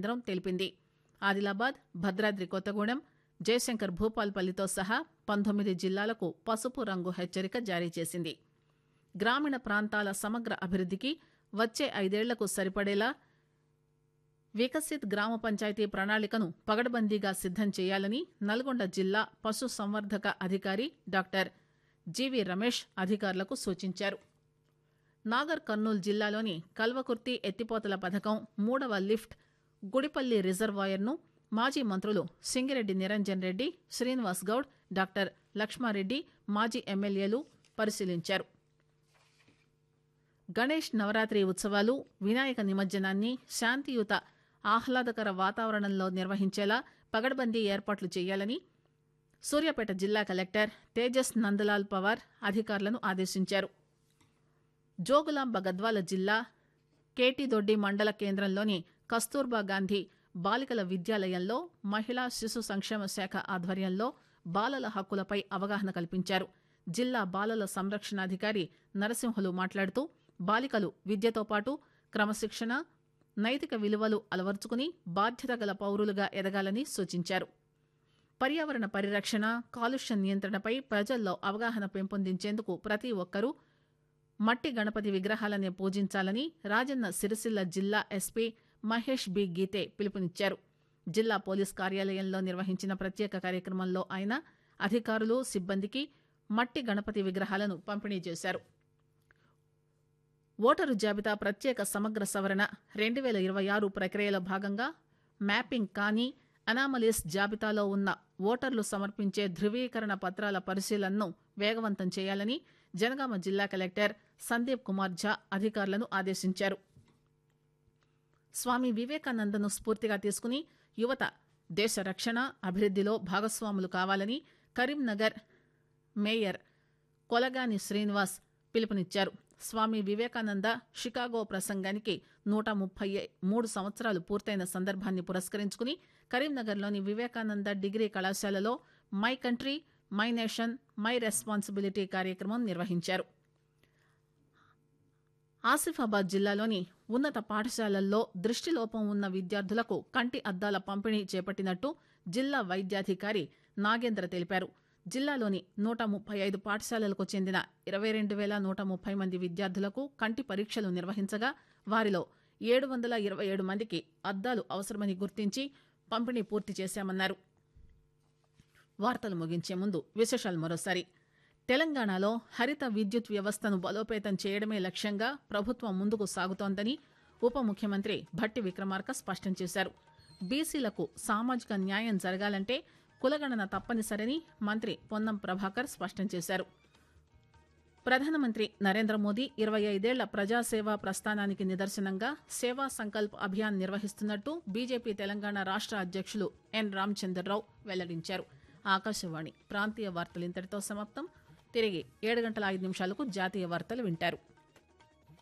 కేంద్రం తెలిపింది ఆదిలాబాద్ భద్రాద్రి కొత్తగూడెం జయశంకర్ భూపాల్పల్లితో సహా పంతొమ్మిది జిల్లాలకు పసుపు రంగు హెచ్చరిక జారీ చేసింది గ్రామీణ ప్రాంతాల సమగ్ర అభివృద్దికి వచ్చే ఐదేళ్లకు సరిపడేలా వికసిత్ గ్రామ పంచాయతీ ప్రణాళికను పగడ్బందీగా సిద్దం చేయాలని నల్గొండ జిల్లా పశు సంవర్ధక అధికారి డాక్టర్ జీవి రమేష్ అధికారులకు సూచించారు నాగర్ కర్నూలు జిల్లాలోని కల్వకుర్తి ఎత్తిపోతల పథకం మూడవ లిఫ్ట్ గుడిపల్లి రిజర్వాయర్ను మాజీ మంత్రులు సింగిరెడ్డి నిరంజన్ రెడ్డి శ్రీనివాస్ గౌడ్ డాక్టర్ లక్ష్మారెడ్డి మాజీ ఎమ్మెల్యేలు పరిశీలించారు గణేష్ నవరాత్రి ఉత్సవాలు వినాయక నిమజ్జనాన్ని శాంతియుత ఆహ్లాదకర వాతావరణంలో నిర్వహించేలా పగడ్బందీ ఏర్పాట్లు చేయాలని సూర్యాపేట జిల్లా కలెక్టర్ తేజస్ నందలాల్ పవార్ అధికారులను ఆదేశించారు జోగులాంబ గద్వాల జిల్లా కేటీదొడ్డి మండల కేంద్రంలోని కస్తూర్బా గాంధీ బాలికల విద్యాలయంలో మహిళా శిశు సంక్షేమ శాఖ ఆధ్వర్యంలో బాలల హక్కులపై అవగాహన కల్పించారు జిల్లా బాలల సంరక్షణాధికారి నరసింహులు మాట్లాడుతూ బాలికలు విద్యతో పాటు క్రమశిక్షణ నైతిక విలువలు అలవర్చుకుని బాధ్యత గల పౌరులుగా ఎదగాలని సూచించారు పర్యావరణ పరిరక్షణ కాలుష్య నియంత్రణపై ప్రజల్లో అవగాహన పెంపొందించేందుకు ప్రతి ఒక్కరూ మట్టి గణపతి విగ్రహాలనే పూజించాలని రాజన్న సిరిసిల్ల జిల్లా ఎస్పీ మహేష్ బి గీతే పిలుపునిచ్చారు జిల్లా పోలీస్ కార్యాలయంలో నిర్వహించిన ప్రత్యేక కార్యక్రమంలో ఆయన అధికారులు సిబ్బందికి మట్టి గణపతి విగ్రహాలను పంపిణీ చేశారు ఓటరు జాబితా ప్రత్యేక సమగ్ర సవరణ రెండు వేల ఇరవై ఆరు ప్రక్రియలో భాగంగా మ్యాపింగ్ కానీ అనామలీస్ జాబితాలో ఉన్న ఓటర్లు సమర్పించే ధృవీకరణ పత్రాల పరిశీలనను వేగవంతం చేయాలని జనగామ జిల్లా కలెక్టర్ సందీప్ కుమార్ ఝా అధికారులను ఆదేశించారు స్వామి వివేకానందను స్ఫూర్తిగా తీసుకుని యువత దేశ రక్షణ అభివృద్దిలో భాగస్వాములు కావాలని కరీంనగర్ మేయర్ కొలగాని శ్రీనివాస్ పిలుపునిచ్చారు స్వామి వివేకానంద షికాగో ప్రసంగానికి నూట ముప్పై మూడు సంవత్సరాలు పూర్తయిన సందర్భాన్ని పురస్కరించుకుని కరీంనగర్లోని వివేకానంద డిగ్రీ కళాశాలలో my country my nation my responsibility కార్యక్రమం నిర్వహించారు ఆసిఫాబాద్ జిల్లాలోని ఉన్నత పాఠశాలల్లో దృష్టిలోపం ఉన్న విద్యార్థులకు కంటి అద్దాల పంపిణీ చేపట్టినట్టు జిల్లా వైద్యాధికారి నాగేంద్ర తెలిపారు జిల్లాలోని నూట ముప్పై ఐదు పాఠశాలలకు చెందిన ఇరవై రెండు వేల నూట ముప్పై మంది విద్యార్థులకు కంటి పరీక్షలు నిర్వహించగా వారిలో ఏడు వందల ఇరవై ఏడు మందికి అద్దాలు అవసరమని గుర్తించి పంపిణీ పూర్తి చేశామన్నారు వార్తలు ముగించే ముందు విశేషాలు మరోసారి తెలంగాణలో హరిత విద్యుత్ వ్యవస్థను బలోపేతం చేయడమే లక్ష్యంగా ప్రభుత్వం ముందుకు సాగుతోందని ఉప ముఖ్యమంత్రి భట్టి విక్రమార్క స్పష్టం చేశారు బీసీలకు సామాజిక న్యాయం జరగాలంటే కులగణన తప్పనిసరని మంత్రి పొన్నం ప్రభాకర్ స్పష్టం చేశారు ప్రధానమంత్రి నరేంద్ర మోదీ ఇరవై ఐదేళ్ల ప్రజాసేవా ప్రస్థానానికి నిదర్శనంగా సేవా సంకల్ప్ అభియాన్ నిర్వహిస్తున్నట్టు బీజేపీ తెలంగాణ రాష్ట్ర అధ్యక్షులు ఎన్ రామచంద్రరావు వెల్లడించారు ఆకాశవాణి ప్రాంతీయ వార్తలు ఇంతటితో సమాప్తం తిరిగి ఏడు గంటల ఐదు నిమిషాలకు జాతీయ వార్తలు వింటారు